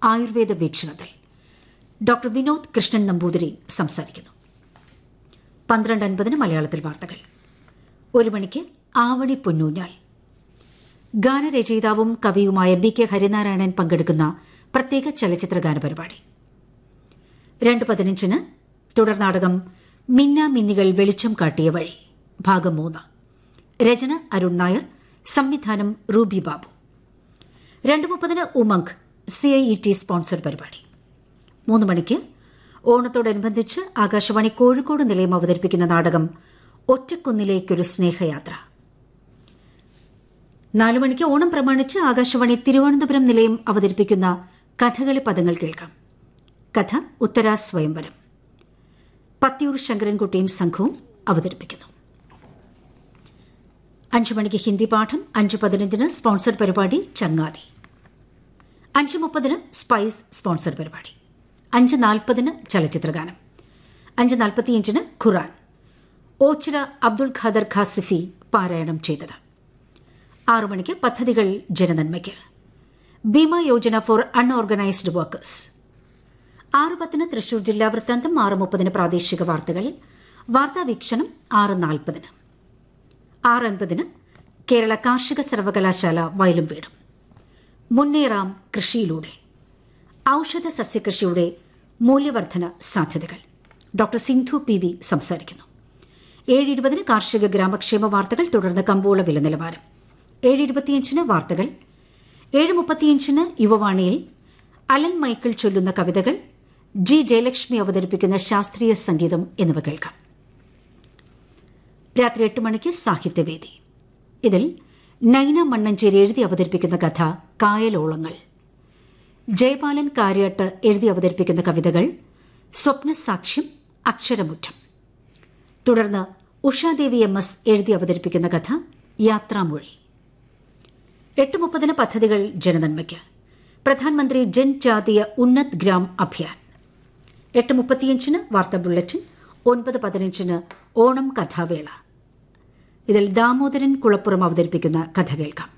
ആയുർവേദ വീക്ഷണത്തിൽ ഡോക്ടർ വിനോദ് കൃഷ്ണൻ നമ്പൂതിരി സംസാരിക്കുന്നു പന്ത്രണ്ട് അൻപതിന് മലയാളത്തിൽ വാർത്തകൾ ഒരു മണിക്ക് ആവണി പൊന്നൂഞ്ഞാൽ ഗാനരചയിതാവും കവിയുമായ ബി കെ ഹരിനാരായണൻ പങ്കെടുക്കുന്ന പ്രത്യേക ചലച്ചിത്ര ഗാന പരിപാടി രണ്ട് പതിനഞ്ചിന് തുടർ നാടകം മിന്ന മിന്നികൾ വെളിച്ചം കാട്ടിയ വഴി ഭാഗം മൂന്ന് രചന അരുൺ നായർ സംവിധാനം റൂബി ബാബു രണ്ട് മുപ്പതിന് Umang C I E T sponsor പരിപാടി മൂന്ന് മണിക്ക് ഓണത്തോടനുബന്ധിച്ച് ആകാശവാണി കോഴിക്കോട് നിലയം അവതരിപ്പിക്കുന്ന നാടകം ഒറ്റക്കുന്നിലേക്കൊരു സ്നേഹയാത്ര നാലു മണിക്ക് ഓണം പ്രമാണിച്ച് ആകാശവാണി തിരുവനന്തപുരം നിലയം അവതരിപ്പിക്കുന്ന കഥകളി പദങ്ങൾ കേൾക്കാം കഥ ഉത്തരാ സ്വയംവരം പത്തിയൂർ ശങ്കരൻകുട്ടിയും സംഘവും അവതരിപ്പിക്കുന്നു അഞ്ചു മണിക്ക് ഹിന്ദി പാഠം അഞ്ചു പതിനഞ്ചിന് സ്പോൺസർഡ് പരിപാടി ചങ്ങാതി അഞ്ച് മുപ്പതിന് സ്പൈസ് സ്പോൺസർഡ് പരിപാടി അഞ്ച് നാൽപ്പതിന് ചലച്ചിത്രഗാനം അഞ്ച് നാൽപ്പത്തിയഞ്ചിന് ഖുറാൻ ഓച്ചിറ അബ്ദുൾ ഖാദർ ഖാസിഫി പാരായണം ചെയ്തത് ആറു മണിക്ക് പദ്ധതികൾ ജനനന്മയ്ക്ക് Bhima Yojana for unorganised workers ആറ് പത്തിന് തൃശൂർ ജില്ലാ വൃത്താന്തം ആറ് മുപ്പതിന് പ്രാദേശിക വാർത്തകൾ വാർത്താ വീക്ഷണം ആറ് നാൽപ്പതിന് ആറ് അൻപതിന് കേരള കാർഷിക സർവകലാശാല വയലും വീടും മുന്നേറാം കൃഷിയിലൂടെ ഔഷധ സസ്യകൃഷിയുടെ മൂല്യവർദ്ധന സാധ്യതകൾ ഡോക്ടർ സിന്ധു പി വി സംസാരിക്കുന്നു ഏഴ് ഇരുപതിന് കാർഷിക ഗ്രാമക്ഷേമ വാർത്തകൾ തുടർന്ന് കമ്പോള വില നിലവാരം ഏഴ് ഇരുപത്തിയഞ്ചിന് വാർത്തകൾ ഏഴ് മുപ്പത്തിയഞ്ചിന് യുവവാണിയിൽ അലൻ മൈക്കിൾ ചൊല്ലുന്ന കവിതകൾ ജി ജയലക്ഷ്മി അവതരിപ്പിക്കുന്ന ശാസ്ത്രീയ സംഗീതം എന്നിവ കേൾക്കാം രാത്രി എട്ട് മണിക്ക് സാഹിത്യവേദി ഇതിൽ നൈന മണ്ണഞ്ചേരി എഴുതി അവതരിപ്പിക്കുന്ന കഥ കായലോളങ്ങൾ ജയപാലൻ കാര്യാട്ട് എഴുതി അവതരിപ്പിക്കുന്ന കവിതകൾ സ്വപ്നസാക്ഷ്യം അക്ഷരമുറ്റം തുടർന്ന് ഉഷാദേവി എം എസ് എഴുതി അവതരിപ്പിക്കുന്ന കഥ യാത്രാമൊഴി എട്ട് മുപ്പതിന് പദ്ധതികൾ ജനനന്മയ്ക്ക് പ്രധാനമന്ത്രി ജൻജാതീയ ഉന്നത് ഗ്രാം അഭിയാൻ എട്ട് മുപ്പത്തിയഞ്ചിന് വാർത്താ ബുള്ളറ്റിൻ ഒൻപത് പതിനഞ്ചിന് ഓണം കഥാവേള ഇതിൽ ദാമോദരൻ കുളപ്പുറം അവതരിപ്പിക്കുന്ന കഥ കേൾക്കാം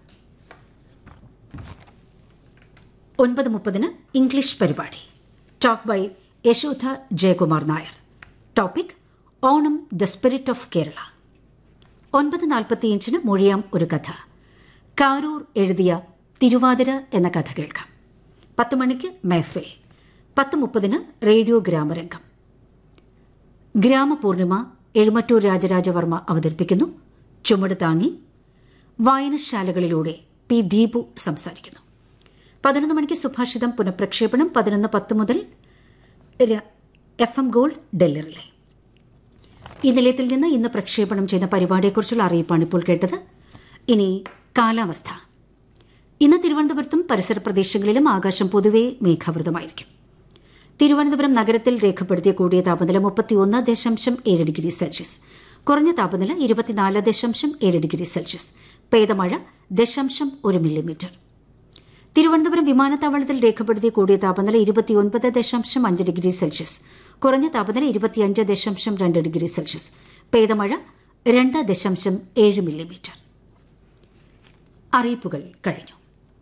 ഒൻപത് മുപ്പതിന് ഇംഗ്ലീഷ് പരിപാടി talk by Yashoda Jayakumar Nair topic Onam the spirit of Kerala ഒൻപത് നാൽപ്പത്തിയഞ്ചിന് മൊഴിയാം ഒരു കഥ കാരൂർ എഴുതിയ തിരുവാതിര എന്ന കഥ കേൾക്കാം പത്ത് മണിക്ക് മെഹഫിൽ പത്ത് മുപ്പതിന് റേഡിയോ ഗ്രാമരംഗം ഗ്രാമപൂർണിമ എഴുമറ്റൂർ രാജരാജവർമ്മ അവതരിപ്പിക്കുന്നു ചുമട് താങ്ങി വായനശാലകളിലൂടെ പി ദീപു സംസാരിക്കുന്നു പതിനൊന്ന് മണിക്ക് സുഭാഷിതം പുനഃപ്രക്ഷേപണം പതിനൊന്ന് പത്ത് മുതൽ എഫ് എം ഗോൾഡ് ഡെല്ലറിലെ ഈ നിലയത്തിൽ നിന്ന് ഇന്ന് പ്രക്ഷേപണം ചെയ്യുന്ന പരിപാടിയെക്കുറിച്ചുള്ള അറിയിപ്പാണ് ഇപ്പോൾ കേട്ടത് ഇനി കാലാവസ്ഥ ഇന്ന് തിരുവനന്തപുരത്തും പരിസര പ്രദേശങ്ങളിലും ആകാശം പൊതുവെ മേഘാവൃതമായിരിക്കും തിരുവനന്തപുരം നഗരത്തിൽ രേഖപ്പെടുത്തിയ കൂടിയ താപനില മുപ്പത്തിയൊന്ന് ദശാംശം ഏഴ് ഡിഗ്രി സെൽഷ്യസ് കുറഞ്ഞ താപനില ഇരുപത്തിനാല് ദശാംശം ഏഴ് ഡിഗ്രി സെൽഷ്യസ് പെയ്തമഴ ദശാംശം ഒരു മില്ലിമീറ്റർ തിരുവനന്തപുരം വിമാനത്താവളത്തിൽ രേഖപ്പെടുത്തിയ കൂടിയ താപനില ഇരുപത്തിയൊൻപത് ദശാംശം അഞ്ച് ഡിഗ്രി സെൽഷ്യസ് കുറഞ്ഞ താപനില ഇരുപത്തിയഞ്ച് ദശാംശം രണ്ട് ഡിഗ്രി സെൽഷ്യസ് പെയ്തമഴ രണ്ട് ദശാംശം ഏഴ് മില്ലിമീറ്റർ അറിയിപ്പുകൾ കഴിഞ്ഞു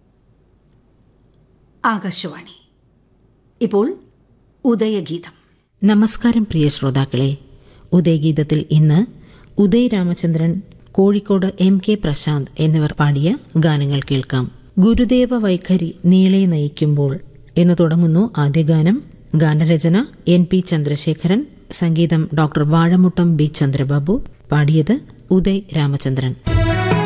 ആകാശവാണി ഇപ്പോൾ ഉദയഗീതം നമസ്കാരം പ്രിയ ശ്രോതാക്കളെ ഉദയഗീതത്തിൽ ഇന്ന് ഉദയ് രാമചന്ദ്രൻ കോഴിക്കോട് എം കെ പ്രശാന്ത് എന്നിവർ പാടിയ ഗാനങ്ങൾ കേൾക്കാം ഗുരുദേവ വൈഖരി നീളെ നയിക്കുമ്പോൾ എന്ന് തുടങ്ങുന്നു ആദ്യ ഗാനം ഗാനരചന എൻ പി ചന്ദ്രശേഖരൻ സംഗീതം ഡോക്ടർ വാഴമുട്ടം ബി ചന്ദ്രബാബു പാടിയത് ഉദയ് രാമചന്ദ്രൻ